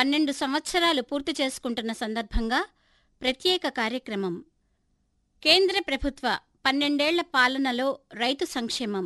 పన్నెండు సంవత్సరాలు పూర్తి చేసుకుంటున్న సందర్భంగా ప్రత్యేక కార్యక్రమం కేంద్ర ప్రభుత్వ పన్నెండేళ్ల పాలనలో రైతు సంక్షేమం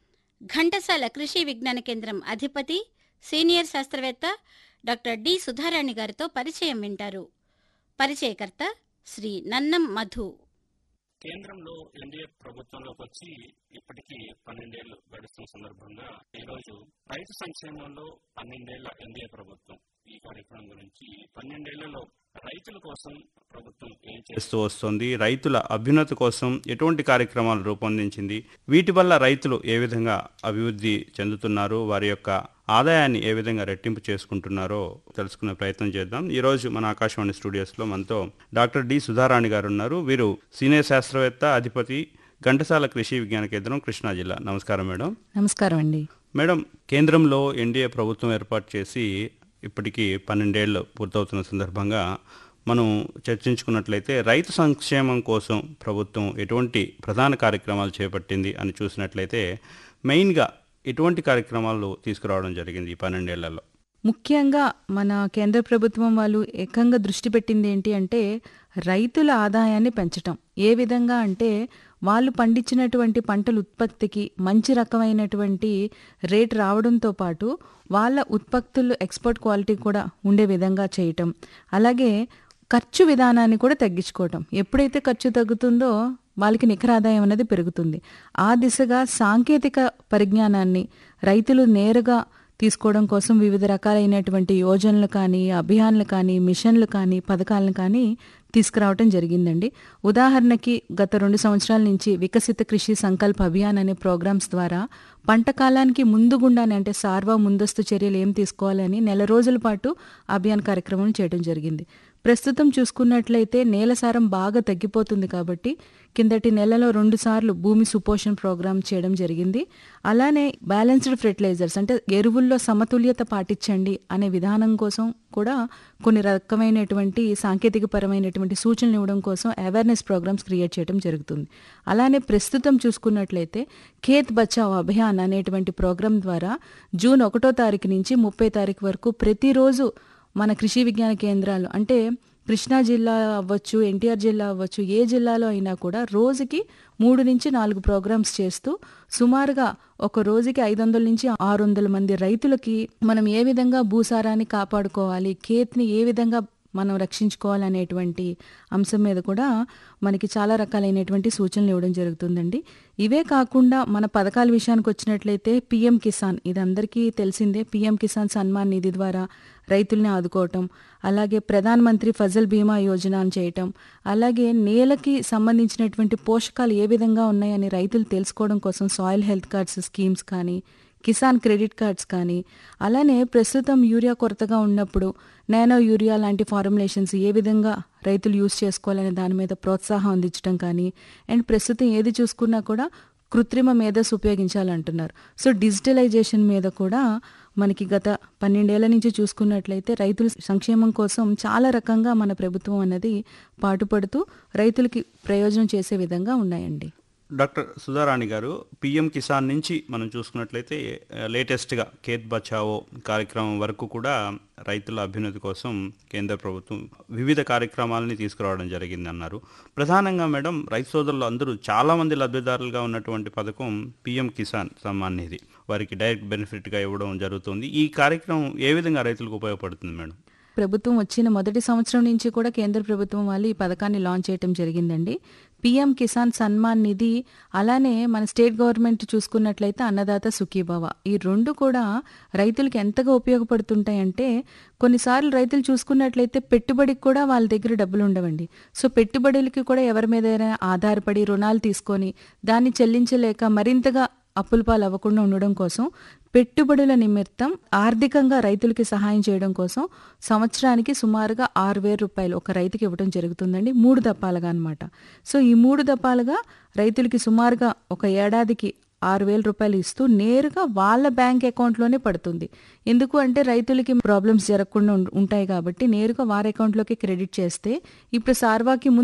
ఘంటసాల కృషి విజ్ఞాన కేంద్రం అధిపతి సీనియర్ శాస్త్రవేత్త డాక్టర్ డి సుధారాణి గారితో పరిచయం వింటారు పరిచయకర్త శ్రీ నన్నం మధు కేంద్రంలో ఎన్డీఏ ప్రభుత్వంలోకి వచ్చి ఇప్పటికీ పన్నెండేళ్లు గడుస్తున్న సందర్భంగా ఈరోజు రైతు సంక్షేమంలో పన్నెండేళ్ల ఎన్డీఏ ప్రభుత్వం ఈ కార్యక్రమం గురించి పన్నెండేళ్లలో రైతుల కోసం ప్రభుత్వం ఏం చేస్తూ వస్తుంది రైతుల అభ్యున్నతి కోసం ఎటువంటి కార్యక్రమాలు రూపొందించింది వీటి వల్ల రైతులు ఏ విధంగా అభివృద్ధి చెందుతున్నారు వారి యొక్క ఆదాయాన్ని ఏ విధంగా రెట్టింపు చేసుకుంటున్నారో తెలుసుకునే ప్రయత్నం చేద్దాం ఈ రోజు మన ఆకాశవాణి స్టూడియోస్లో మనతో డాక్టర్ డి సుధారాణి గారు ఉన్నారు వీరు సీనియర్ శాస్త్రవేత్త అధిపతి ఘంటసాల కృషి విజ్ఞాన కేంద్రం కృష్ణా జిల్లా నమస్కారం మేడం నమస్కారం అండి మేడం కేంద్రంలో ఎన్డీఏ ప్రభుత్వం ఏర్పాటు చేసి ఇప్పటికీ పన్నెండేళ్లు పూర్తవుతున్న సందర్భంగా మనం చర్చించుకున్నట్లయితే రైతు సంక్షేమం కోసం ప్రభుత్వం ఎటువంటి ప్రధాన కార్యక్రమాలు చేపట్టింది అని చూసినట్లయితే మెయిన్గా ఎటువంటి కార్యక్రమాలు తీసుకురావడం జరిగింది ఈ పన్నెండేళ్లలో ముఖ్యంగా మన కేంద్ర ప్రభుత్వం వాళ్ళు ఏకంగా దృష్టి పెట్టింది ఏంటి అంటే రైతుల ఆదాయాన్ని పెంచటం ఏ విధంగా అంటే వాళ్ళు పండించినటువంటి పంటల ఉత్పత్తికి మంచి రకమైనటువంటి రేట్ రావడంతో పాటు వాళ్ళ ఉత్పత్తులు ఎక్స్పోర్ట్ క్వాలిటీ కూడా ఉండే విధంగా చేయటం అలాగే ఖర్చు విధానాన్ని కూడా తగ్గించుకోవటం ఎప్పుడైతే ఖర్చు తగ్గుతుందో వాళ్ళకి నికర ఆదాయం అనేది పెరుగుతుంది ఆ దిశగా సాంకేతిక పరిజ్ఞానాన్ని రైతులు నేరుగా తీసుకోవడం కోసం వివిధ రకాలైనటువంటి యోజనలు కానీ అభియాన్లు కానీ మిషన్లు కానీ పథకాలను కానీ తీసుకురావటం జరిగిందండి ఉదాహరణకి గత రెండు సంవత్సరాల నుంచి వికసిత కృషి సంకల్ప అభియాన్ అనే ప్రోగ్రామ్స్ ద్వారా పంట కాలానికి ముందు గుండానే అంటే సార్వా ముందస్తు చర్యలు ఏం తీసుకోవాలని నెల రోజుల పాటు అభియాన్ కార్యక్రమం చేయడం జరిగింది ప్రస్తుతం చూసుకున్నట్లయితే నేల సారం బాగా తగ్గిపోతుంది కాబట్టి కిందటి నెలలో రెండు సార్లు భూమి సుపోషణ ప్రోగ్రాం చేయడం జరిగింది అలానే బ్యాలెన్స్డ్ ఫెర్టిలైజర్స్ అంటే ఎరువుల్లో సమతుల్యత పాటించండి అనే విధానం కోసం కూడా కొన్ని రకమైనటువంటి సాంకేతిక పరమైనటువంటి సూచనలు ఇవ్వడం కోసం అవేర్నెస్ ప్రోగ్రామ్స్ క్రియేట్ చేయడం జరుగుతుంది అలానే ప్రస్తుతం చూసుకున్నట్లయితే ఖేత్ బచావ్ అభియాన్ అనేటువంటి ప్రోగ్రాం ద్వారా జూన్ ఒకటో తారీఖు నుంచి ముప్పై తారీఖు వరకు ప్రతిరోజు మన కృషి విజ్ఞాన కేంద్రాలు అంటే కృష్ణా జిల్లా అవ్వచ్చు ఎన్టీఆర్ జిల్లా అవ్వచ్చు ఏ జిల్లాలో అయినా కూడా రోజుకి మూడు నుంచి నాలుగు ప్రోగ్రామ్స్ చేస్తూ సుమారుగా ఒక రోజుకి ఐదు వందల నుంచి ఆరు వందల మంది రైతులకి మనం ఏ విధంగా భూసారాన్ని కాపాడుకోవాలి ఖేత్ని ఏ విధంగా మనం రక్షించుకోవాలనేటువంటి అంశం మీద కూడా మనకి చాలా రకాలైనటువంటి సూచనలు ఇవ్వడం జరుగుతుందండి ఇవే కాకుండా మన పథకాల విషయానికి వచ్చినట్లయితే పిఎం కిసాన్ ఇది అందరికీ తెలిసిందే పిఎం కిసాన్ సన్మాన్ నిధి ద్వారా రైతుల్ని ఆదుకోవటం అలాగే ప్రధాన మంత్రి ఫజల్ బీమా యోజన అని చేయటం అలాగే నేలకి సంబంధించినటువంటి పోషకాలు ఏ విధంగా ఉన్నాయని రైతులు తెలుసుకోవడం కోసం సాయిల్ హెల్త్ కార్డ్స్ స్కీమ్స్ కానీ కిసాన్ క్రెడిట్ కార్డ్స్ కానీ అలానే ప్రస్తుతం యూరియా కొరతగా ఉన్నప్పుడు నానో యూరియా లాంటి ఫార్ములేషన్స్ ఏ విధంగా రైతులు యూజ్ చేసుకోవాలనే దాని మీద ప్రోత్సాహం అందించడం కానీ అండ్ ప్రస్తుతం ఏది చూసుకున్నా కూడా కృత్రిమ మేధస్సు ఉపయోగించాలంటున్నారు సో డిజిటలైజేషన్ మీద కూడా మనకి గత పన్నెండేళ్ల నుంచి చూసుకున్నట్లయితే రైతుల సంక్షేమం కోసం చాలా రకంగా మన ప్రభుత్వం అన్నది పాటుపడుతూ రైతులకి ప్రయోజనం చేసే విధంగా ఉన్నాయండి డాక్టర్ సుధారాణి గారు పిఎం కిసాన్ నుంచి మనం చూసుకున్నట్లయితే లేటెస్ట్గా ఖేత్ బచావో కార్యక్రమం వరకు కూడా రైతుల అభ్యున్నతి కోసం కేంద్ర ప్రభుత్వం వివిధ కార్యక్రమాలని తీసుకురావడం జరిగింది అన్నారు ప్రధానంగా మేడం రైతు సోదరులు అందరూ చాలామంది లబ్ధిదారులుగా ఉన్నటువంటి పథకం పిఎం కిసాన్ సమ్మాన్ నిధి వారికి డైరెక్ట్ బెనిఫిట్గా ఇవ్వడం జరుగుతుంది ఈ కార్యక్రమం ఏ విధంగా రైతులకు ఉపయోగపడుతుంది మేడం ప్రభుత్వం వచ్చిన మొదటి సంవత్సరం నుంచి కూడా కేంద్ర ప్రభుత్వం వాళ్ళు ఈ పథకాన్ని లాంచ్ చేయడం జరిగిందండి పిఎం కిసాన్ సన్మాన్ నిధి అలానే మన స్టేట్ గవర్నమెంట్ చూసుకున్నట్లయితే అన్నదాత సుఖీభవ ఈ రెండు కూడా రైతులకు ఎంతగా ఉపయోగపడుతుంటాయంటే కొన్నిసార్లు రైతులు చూసుకున్నట్లయితే పెట్టుబడికి కూడా వాళ్ళ దగ్గర డబ్బులు ఉండవండి సో పెట్టుబడులకి కూడా ఎవరి మీద ఆధారపడి రుణాలు తీసుకొని దాన్ని చెల్లించలేక మరింతగా అప్పుల పాలు అవ్వకుండా ఉండడం కోసం పెట్టుబడుల నిమిత్తం ఆర్థికంగా రైతులకి సహాయం చేయడం కోసం సంవత్సరానికి సుమారుగా ఆరు వేల రూపాయలు ఒక రైతుకి ఇవ్వడం జరుగుతుందండి మూడు దప్పాలుగా అనమాట సో ఈ మూడు దప్పాలుగా రైతులకి సుమారుగా ఒక ఏడాదికి ఆరు వేల రూపాయలు ఇస్తూ నేరుగా వాళ్ళ బ్యాంక్ అకౌంట్లోనే పడుతుంది ఎందుకు అంటే రైతులకి ప్రాబ్లమ్స్ జరగకుండా ఉం- ఉంటాయి కాబట్టి నేరుగా వారి అకౌంట్లోకి క్రెడిట్ చేస్తే ఇప్పుడు సార్వాకి ముందు